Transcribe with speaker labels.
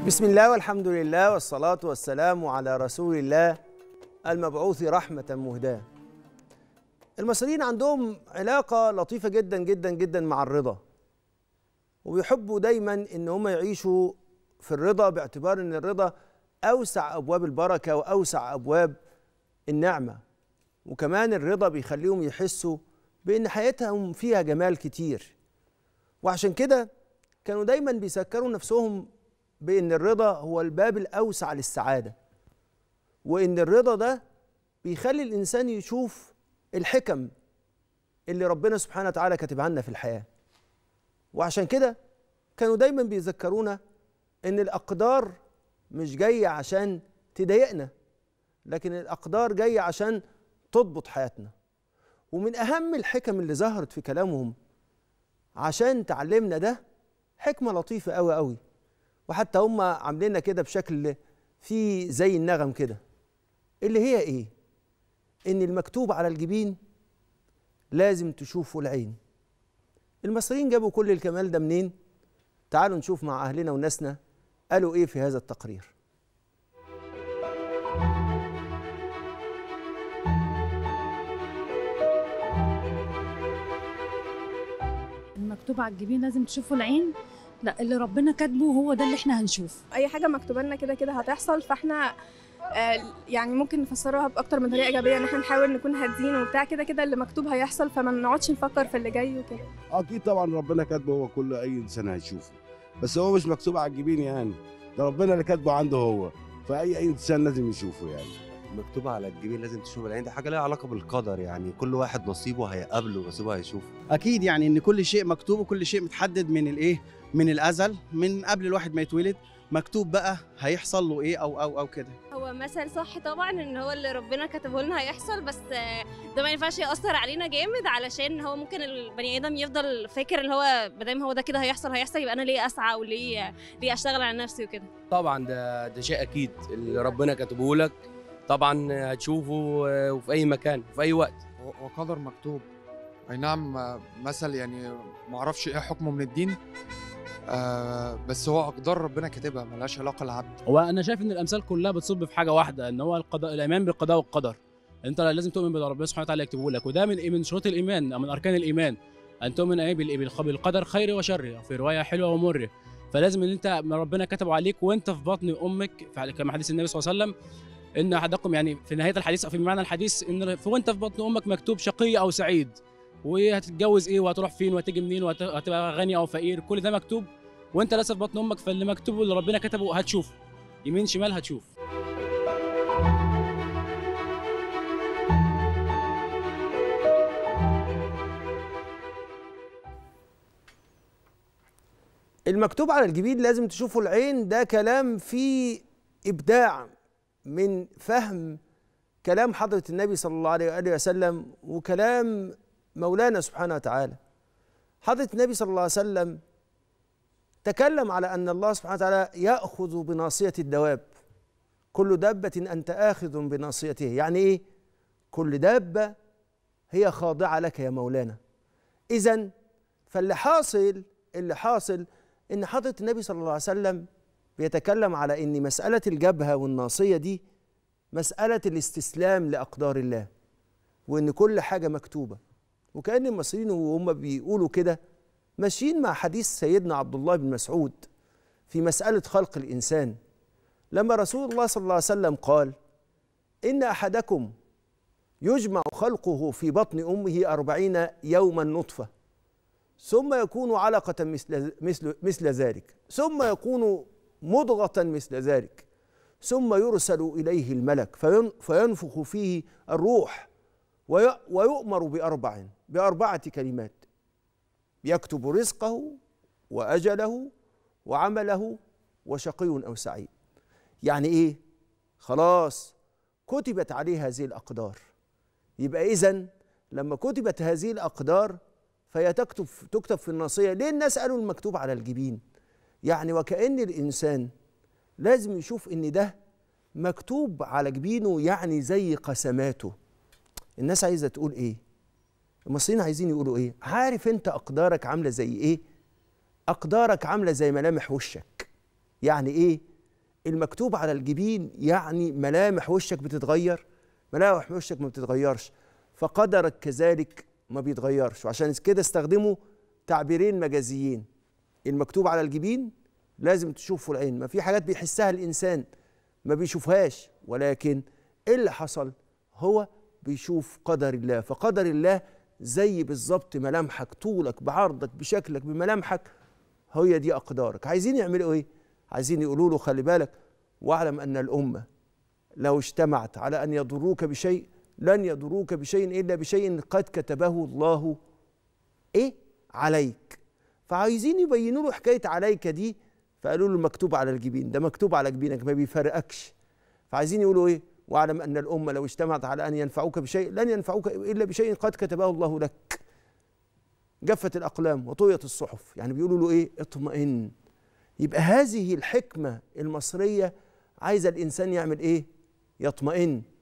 Speaker 1: بسم الله والحمد لله والصلاة والسلام على رسول الله المبعوث رحمة مهداة المصريين عندهم علاقة لطيفة جدا جدا جدا مع الرضا وبيحبوا دايما ان هم يعيشوا في الرضا باعتبار ان الرضا اوسع ابواب البركة واوسع ابواب النعمة وكمان الرضا بيخليهم يحسوا بان حياتهم فيها جمال كتير وعشان كده كانوا دايما بيذكروا نفسهم بان الرضا هو الباب الاوسع للسعاده وان الرضا ده بيخلي الانسان يشوف الحكم اللي ربنا سبحانه وتعالى كاتبها لنا في الحياه وعشان كده كانوا دايما بيذكرونا ان الاقدار مش جايه عشان تضايقنا لكن الاقدار جايه عشان تضبط حياتنا ومن اهم الحكم اللي ظهرت في كلامهم عشان تعلمنا ده حكمه لطيفه قوي قوي وحتى هم عاملينها كده بشكل في زي النغم كده اللي هي ايه ان المكتوب على الجبين لازم تشوفه العين المصريين جابوا كل الكمال ده منين تعالوا نشوف مع اهلنا وناسنا قالوا ايه في هذا التقرير
Speaker 2: المكتوب على الجبين لازم تشوفوا العين لا اللي ربنا كاتبه هو ده اللي احنا هنشوف
Speaker 3: اي حاجه مكتوبه لنا كده كده هتحصل فاحنا آه، يعني ممكن نفسرها باكتر من طريقه ايجابيه ان احنا نحاول نكون هادين وبتاع كده كده اللي مكتوب هيحصل فما نقعدش نفكر في اللي جاي وكده
Speaker 4: اكيد طبعا ربنا كاتبه هو كل اي انسان هيشوفه بس هو مش مكتوب على الجبين يعني ده ربنا اللي كاتبه عنده هو فاي اي انسان لازم يشوفه يعني
Speaker 5: مكتوب على الجبين لازم تشوف العين دي حاجه لها علاقه بالقدر يعني كل واحد نصيبه هيقابله ونصيبه هيشوفه
Speaker 6: اكيد يعني ان كل شيء مكتوب وكل شيء متحدد من الايه من الازل من قبل الواحد ما يتولد مكتوب بقى هيحصل له ايه او او او كده
Speaker 7: هو مثل صح طبعا ان هو اللي ربنا كتبه لنا هيحصل بس آه، ده ما ينفعش ياثر علينا جامد علشان هو ممكن البني ادم يفضل فاكر اللي هو ما دام هو ده كده هيحصل هيحصل يبقى انا ليه اسعى وليه ليه اشتغل على نفسي وكده
Speaker 8: طبعا ده ده شيء اكيد اللي ربنا كاتبه لك طبعا هتشوفه آه، وفي اي مكان وفي اي وقت
Speaker 9: هو قدر مكتوب اي نعم آه، مثل يعني ما اعرفش ايه حكمه من الدين آه بس هو اقدار ربنا كاتبها ملهاش علاقه العبد
Speaker 10: هو انا شايف ان الامثال كلها بتصب في حاجه واحده ان هو القضاء الايمان بالقضاء والقدر انت لازم تؤمن باللي ربنا سبحانه وتعالى يكتبه لك وده من إيه؟ من شروط الايمان او من اركان الايمان ان تؤمن ايه بال- بالق- بالقدر خير وشر في روايه حلوه ومره فلازم ان انت ما ربنا كتبه عليك وانت في بطن امك في- كما حديث النبي صلى الله عليه وسلم ان احدكم يعني في نهايه الحديث او في معنى الحديث ان في- وانت في بطن امك مكتوب شقي او سعيد وهتتجوز ايه وهتروح فين وهتيجي منين وهت- وهتبقى غني او فقير كل ده مكتوب وانت لسه في بطن امك فاللي مكتوب اللي ربنا كتبه هتشوفه يمين شمال هتشوف
Speaker 1: المكتوب على الجبين لازم تشوفوا العين ده كلام فيه ابداع من فهم كلام حضرة النبي صلى الله عليه وآله وسلم وكلام مولانا سبحانه وتعالى حضرة النبي صلى الله عليه وسلم تكلم على أن الله سبحانه وتعالى يأخذ بناصية الدواب كل دابة أنت آخذ بناصيته يعني إيه؟ كل دابة هي خاضعة لك يا مولانا إذا فاللي حاصل اللي حاصل ان حضره النبي صلى الله عليه وسلم بيتكلم على ان مساله الجبهه والناصيه دي مساله الاستسلام لاقدار الله وان كل حاجه مكتوبه وكان المصريين وهم بيقولوا كده ماشيين مع حديث سيدنا عبد الله بن مسعود في مساله خلق الانسان لما رسول الله صلى الله عليه وسلم قال ان احدكم يجمع خلقه في بطن امه أربعين يوما نطفه ثم يكون علقة مثل مثل مثل ذلك ثم يكون مضغة مثل ذلك ثم يرسل إليه الملك فين- فينفخ فيه الروح وي- ويؤمر بأربع بأربعة كلمات يكتب رزقه وأجله وعمله وشقي أو سعيد يعني إيه؟ خلاص كتبت عليه هذه الأقدار يبقى إذن لما كتبت هذه الأقدار فهي تكتب تكتب في الناصيه ليه الناس قالوا المكتوب على الجبين يعني وكأن الإنسان لازم يشوف إن ده مكتوب على جبينه يعني زي قسماته الناس عايزة تقول إيه المصريين عايزين يقولوا إيه عارف أنت أقدارك عاملة زي إيه أقدارك عاملة زي ملامح وشك يعني إيه المكتوب على الجبين يعني ملامح وشك بتتغير ملامح وشك ما بتتغيرش فقدرك كذلك ما بيتغيرش وعشان كده استخدموا تعبيرين مجازيين المكتوب على الجبين لازم تشوفه العين ما في حاجات بيحسها الانسان ما بيشوفهاش ولكن ايه اللي حصل هو بيشوف قدر الله فقدر الله زي بالظبط ملامحك طولك بعرضك بشكلك بملامحك هي دي اقدارك عايزين يعملوا ايه عايزين يقولوا له خلي بالك واعلم ان الامه لو اجتمعت على ان يضروك بشيء لن يضروك بشيء الا بشيء قد كتبه الله ايه عليك فعايزين يبينوا له حكايه عليك دي فقالوا له مكتوب على الجبين ده مكتوب على جبينك ما بيفرقكش فعايزين يقولوا ايه واعلم ان الامه لو اجتمعت على ان ينفعوك بشيء لن ينفعوك الا بشيء قد كتبه الله لك جفت الاقلام وطويت الصحف يعني بيقولوا له ايه اطمئن يبقى هذه الحكمه المصريه عايزه الانسان يعمل ايه يطمئن